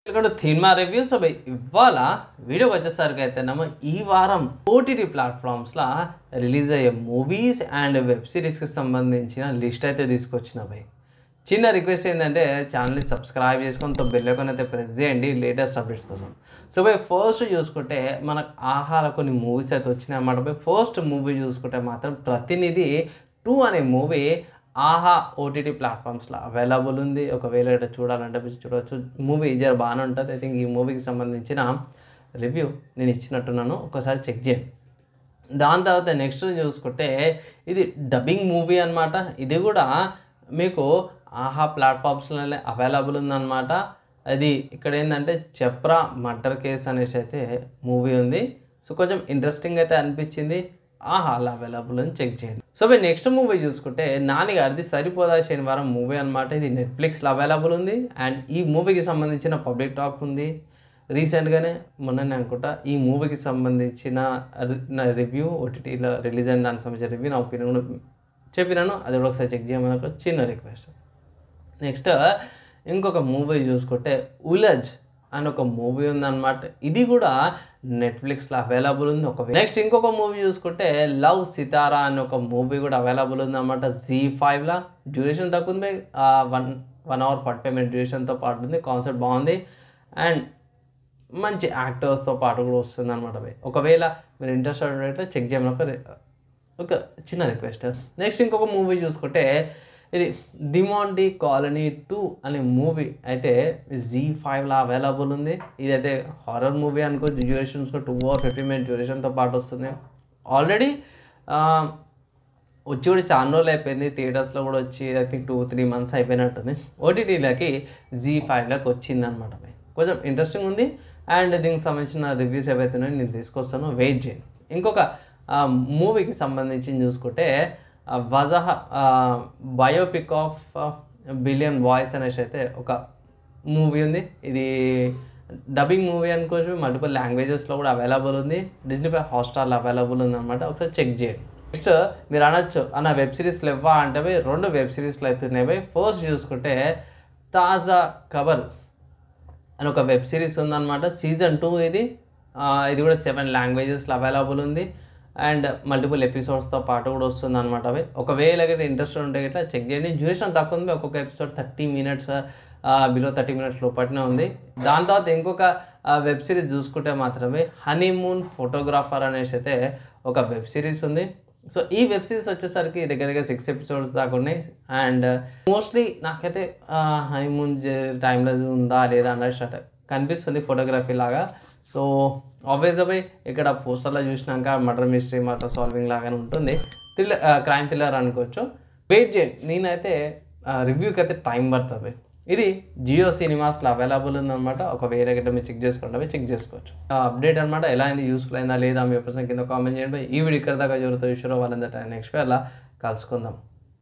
welcome to థీమా review so by ఇవాళ వీడియోకి వచ్చేసరికి అయితేనేమో ఈ వారం ఓటీటీ ప్లాట్ఫామ్స్లో రిలీజ్ అయ్యే మూవీస్ అండ్ వెబ్ సిరీస్కి సంబంధించిన లిస్ట్ అయితే తీసుకొచ్చిన బై చిన్న రిక్వెస్ట్ ఏంటంటే ఛానల్ని సబ్స్క్రైబ్ చేసుకొని తో బెల్ ఐకాన్ అయితే ప్రెస్ చేయండి లేటెస్ట్ అప్డేట్స్ కోసం సో బై ఫస్ట్ చూసుకుంటే మనకు ఆహార కొన్ని మూవీస్ అయితే వచ్చినాయి అన్నమాట బై ఫస్ట్ మూవీ చూసుకుంటే మాత్రం ప్రతినిధి టూ అనే మూవీ ఆహా ఓటీటీ ప్లాట్ఫామ్స్లో అవైలబుల్ ఉంది ఒకవేళ ఇట్లా చూడాలంటే మీరు చూడవచ్చు మూవీ జర బాగానే ఉంటుంది ఐ థింక్ ఈ మూవీకి సంబంధించిన రివ్యూ నేను ఇచ్చినట్టున్నాను ఒకసారి చెక్ చేయండి దాని తర్వాత నెక్స్ట్ చూసుకుంటే ఇది డబ్బింగ్ మూవీ అన్నమాట ఇది కూడా మీకు ఆహా ప్లాట్ఫామ్స్లోనే అవైలబుల్ ఉందన్నమాట అది ఇక్కడ ఏంటంటే చెప్రా మర్డర్ కేస్ అనేసి అయితే మూవీ ఉంది సో కొంచెం ఇంట్రెస్టింగ్ అయితే అనిపించింది ఆహా అలా అవైలబుల్ అని చెక్ చేయండి సో మీరు నెక్స్ట్ మూవీ చూసుకుంటే నాని గారిది సరిపోదా శనివారం మూవీ అనమాట ఇది నెట్ఫ్లిక్స్లో అవైలబుల్ ఉంది అండ్ ఈ మూవీకి సంబంధించిన పబ్లిక్ టాక్ ఉంది రీసెంట్గానే మొన్ననే అనుకుంటా ఈ మూవీకి సంబంధించిన రి- నా రివ్యూ ఓటీటీలో రిలీజ్ అయిన దానికి సంబంధించిన రివ్యూ నా ఒపీనియన్ కూడా చెప్పినాను అది కూడా ఒకసారి చెక్ చేయమని ఒక చిన్న రిక్వెస్ట్ నెక్స్ట్ ఇంకొక మూవీ చూసుకుంటే ఉలజ్ అని ఒక మూవీ ఉందన్నమాట ఇది కూడా నెట్ఫ్లిక్స్లో అవైలబుల్ ఉంది ఒక నెక్స్ట్ ఇంకొక మూవీ చూసుకుంటే లవ్ సితారా అని ఒక మూవీ కూడా అవైలబుల్ ఉందన్నమాట జీ ఫైవ్లో డ్యూరేషన్ తక్కువ ఉంది one one hour forty five minute డ్యూరేషన్తో పాటు ఉంది కాన్సెప్ట్ బాగుంది అండ్ మంచి యాక్టర్స్తో పాటు కూడా వస్తుంది అనమాట ఒకవేళ మీరు ఇంట్రెస్టెడ్ అయితే చెక్ చేయమని ఒక రి- ఒక చిన్న రిక్వెస్ట్ నెక్స్ట్ ఇంకొక మూవీ చూసుకుంటే ఇది డిమాండి కాలనీ టూ అనే మూవీ అయితే జీ ఫైవ్లో అవైలబుల్ ఉంది ఇదైతే హారర్ మూవీ అనుకో durations two hour fifty minute డ్యూరేషన్తో పాటు వస్తుంది ఆల్రెడీ వచ్చి కూడా చాలా రోజులు అయిపోయింది థియేటర్స్లో కూడా వచ్చి I think two three months అయిపోయినట్టుంది ఓటీటీలకి జీ ఫైవ్లోకి వచ్చింది అనమాట కొంచెం ఇంట్రెస్టింగ్ ఉంది అండ్ దీనికి సంబంధించిన రివ్యూస్ ఏవైతే ఉన్నాయో నేను తీసుకొస్తాను వెయిట్ చేయండి ఇంకొక మూవీకి సంబంధించి చూసుకుంటే Vazha biopic of billion boys అనేసి అయితే ఒక మూవీ ఉంది ఇది డబ్బింగ్ మూవీ అనుకోవచ్చు మల్టిపుల్ లాంగ్వేజెస్లో కూడా అవైలబుల్ ఉంది డిజ్నీ పై హాట్స్టార్లో అవైలబుల్ ఉంది అనమాట ఒకసారి చెక్ చేయండి నెక్స్ట్ మీరు అనొచ్చు అన్న వెబ్ సిరీస్లు ఇవ్వా అంటే పోయి రెండు వెబ్ సిరీస్లు అవుతున్నాయి పోయి ఫస్ట్ చూసుకుంటే తాజా కబర్ అని ఒక వెబ్ సిరీస్ ఉందన్నమాట సీజన్ టూ ఇది ఆ, ఇది కూడా సెవెన్ లాంగ్వేజెస్లో అవైలబుల్ ఉంది అండ్ మల్టిపుల్ ఎపిసోడ్స్తో పాటు కూడా వస్తుంది అనమాట అవి ఒకవేళ గిట్ల ఇంట్రెస్ట్ ఉంటే గిట్లా చెక్ చేయండి డ్యూరేషన్ తక్కువ ఉంది ఒక్కొక్క episode thirty minutes below thirty minutes లోపట్నే ఉంది దాని తర్వాత ఇంకొక వెబ్ సిరీస్ చూసుకుంటే మాత్రమే హనీమూన్ ఫోటోగ్రాఫర్ అనేసి అయితే ఒక వెబ్ సిరీస్ ఉంది సో ఈ వెబ్ సిరీస్ వచ్చేసరికి దగ్గర దగ్గర సిక్స్ ఎపిసోడ్స్ దాకా ఉన్నాయి అండ్ మోస్ట్లీ నాకైతే హనీమూన్ టైంలో ఉందా లేదా అన్నట్టు కనిపిస్తుంది ఫోటోగ్రఫీ లాగా సో ఆబ్వియస్ పోయి ఇక్కడ పోస్టర్లో చూసినాక మర్డర్ మిస్టరీ మర్డర్ సాల్వింగ్ లాగానే ఉంటుంది థ్రిల్లర్ క్రైమ్ థ్రిల్లర్ అనుకోవచ్చు వెయిట్ చేయండి నేనైతే రివ్యూకి అయితే టైం పడుతుంది ఇది జియో సినిమాస్లో అవైలబుల్ ఉందన్నమాట ఒక వేరే గట్ట మీరు చెక్ చేసుకోండి చెక్ చేసుకోవచ్చు అప్డేట్ అనమాట ఎలా అయింది యూస్ఫుల్ అయిందా లేదా మీ ప్రశ్న కింద కామెంట్ చేయండి ఈ వీడియో ఇక్కడ దాకా జరుగుతుంది విషయంలో వాళ్ళందరూ నెక్స్ట్ అలా కలుసుకుందాం